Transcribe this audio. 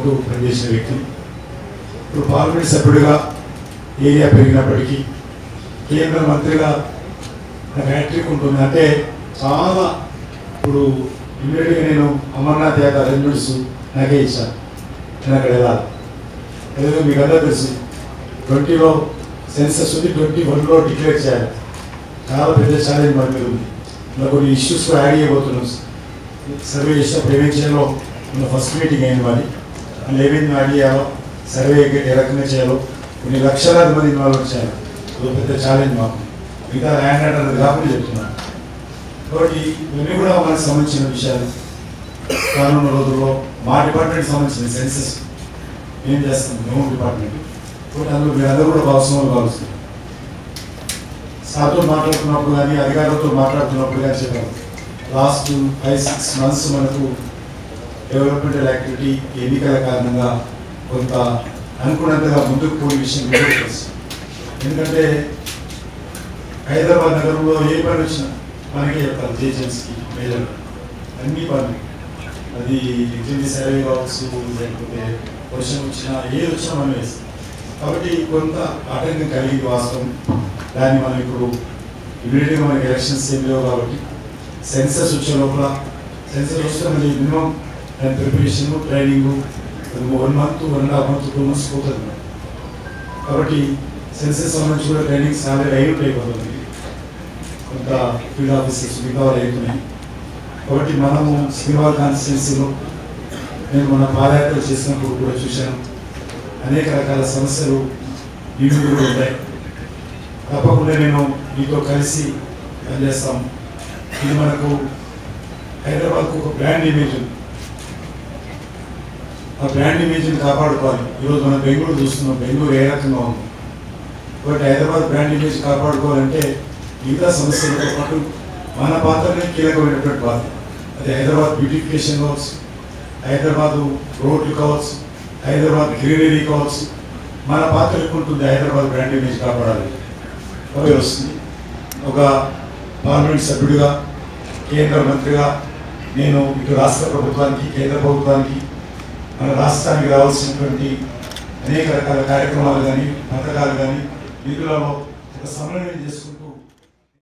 ఉంటూ పనిచేసిన వ్యక్తి ఇప్పుడు పార్లమెంట్ సభ్యుడిగా ఏరియా పెరిగినప్పటికీ కేంద్ర మంత్రిగా నాకు హ్యాట్రిక్ ఉంటుంది అంటే చాలా ఇప్పుడు ఇమ్మీడియట్గా నేను అమర్నాథ్ యాత్ర అరేంజ్మెంట్స్ నాకే ఇచ్చాను నేను అక్కడ వెళ్ళాలి ఎందుకంటే మీకు అందరూ తెలుసు ట్వంటీలో సెన్సస్ ఉంది ట్వంటీ వన్లో డిక్లేర్ చేయాలి చాలా పెద్ద ఛాలెంజ్ మన మీద ఉంది ఇలా కొన్ని ఇష్యూస్ కూడా యాడ్ చేయబోతున్నాం సర్వే చేసినప్పుడు ఏమేం చేయాలో మన ఫస్ట్ మీటింగ్ అయింది మరి అందులో ఏమేమి యాడ్ చేయాలో సర్వే ఏ రకంగా చేయాలో కొన్ని లక్షలాది మంది ఇన్వాల్వ్ చేయాలి అది పెద్ద ఛాలెంజ్ మాకు మిగతా ల్యాండ్ ఆర్డర్ అనేది కాకుండా చెప్తున్నాను కాబట్టి ఇవన్నీ కూడా మనకు సంబంధించిన విషయాలు రానున్న రోజుల్లో మా డిపార్ట్మెంట్ సంబంధించిన సెన్సెస్ ఏం చేస్తాం హోమ్ డిపార్ట్మెంట్ కాబట్టి అందులో మీరందరూ కూడా భాగస్వాములు కావాల్సింది సార్తో మాట్లాడుతున్నప్పుడు కానీ అధికారులతో మాట్లాడుతున్నప్పుడు కానీ చెప్పారు లాస్ట్ ఫైవ్ సిక్స్ మంత్స్ మనకు డెవలప్మెంటల్ యాక్టివిటీ ఎన్నికల కారణంగా కొంత అనుకున్నంతగా ముందుకు పోయే విషయం మీకు తెలుసు ఎందుకంటే హైదరాబాద్ నగరంలో ఏ పని వచ్చినా మనకే చెప్తారు జేజెన్స్కి మేజర్ అన్ని పనులు అది ఇంటి సర్వే కావచ్చు లేకపోతే వర్షం వచ్చినా ఏది వచ్చినా మనం వేస్తాం కాబట్టి కొంత ఆటంకం కలిగింది వాస్తవం దాన్ని మనం ఇప్పుడు ఇమీడియట్గా మనకి ఎలక్షన్స్ ఏం లేవు కాబట్టి సెన్సస్ వచ్చే లోపల సెన్సస్ వస్తే మళ్ళీ మినిమం దాని preparation training one month one and half month two months పోతుంది కాబట్టి సెన్సెస్ సంబంధించి కూడా ట్రైనింగ్స్ ఆల్రెడీ అయి ఉంటాయి కొంతమంది కొంత ఫీల్డ్ ఆఫీసర్స్ మిగతా వాళ్ళు అవుతున్నాయి కాబట్టి మనము సినిమా కాన్స్టిట్యున్సీలో నేను మన పాదయాత్ర చేసినప్పుడు కూడా చూశాను అనేక రకాల సమస్యలు ఇవి కూడా ఉంటాయి తప్పకుండా నేను మీతో కలిసి పనిచేస్తాం ఇది మనకు హైదరాబాద్కు ఒక బ్రాండ్ ఇమేజ్ ఉంది ఆ బ్రాండ్ ఇమేజ్ని కాపాడుకోవాలి ఈరోజు మనం బెంగళూరు చూస్తున్నాం బెంగళూరు ఏ రకంగా ఉంది కాబట్టి హైదరాబాద్ బ్రాండ్ ఇమేజ్ కాపాడుకోవాలంటే మిగతా సమస్యలతో పాటు మన పాత్రనే కీలకమైనటువంటి పాత్ర అది హైదరాబాద్ బ్యూటిఫికేషన్ కావచ్చు హైదరాబాద్ రోడ్లు కావచ్చు హైదరాబాద్ గ్రీనరీ కావచ్చు మన పాత్ర ఎక్కువ ఉంటుంది హైదరాబాద్ బ్రాండ్ ఇమేజ్ కాపాడాలి అవి వస్తుంది ఒక పార్లమెంట్ సభ్యుడిగా కేంద్ర మంత్రిగా నేను ఇటు రాష్ట్ర ప్రభుత్వానికి కేంద్ర ప్రభుత్వానికి మన రాష్ట్రానికి రావాల్సినటువంటి అనేక రకాల కార్యక్రమాలు కానీ పథకాలు కానీ వీటిలో ఒక సమన్వయం చేసుకుని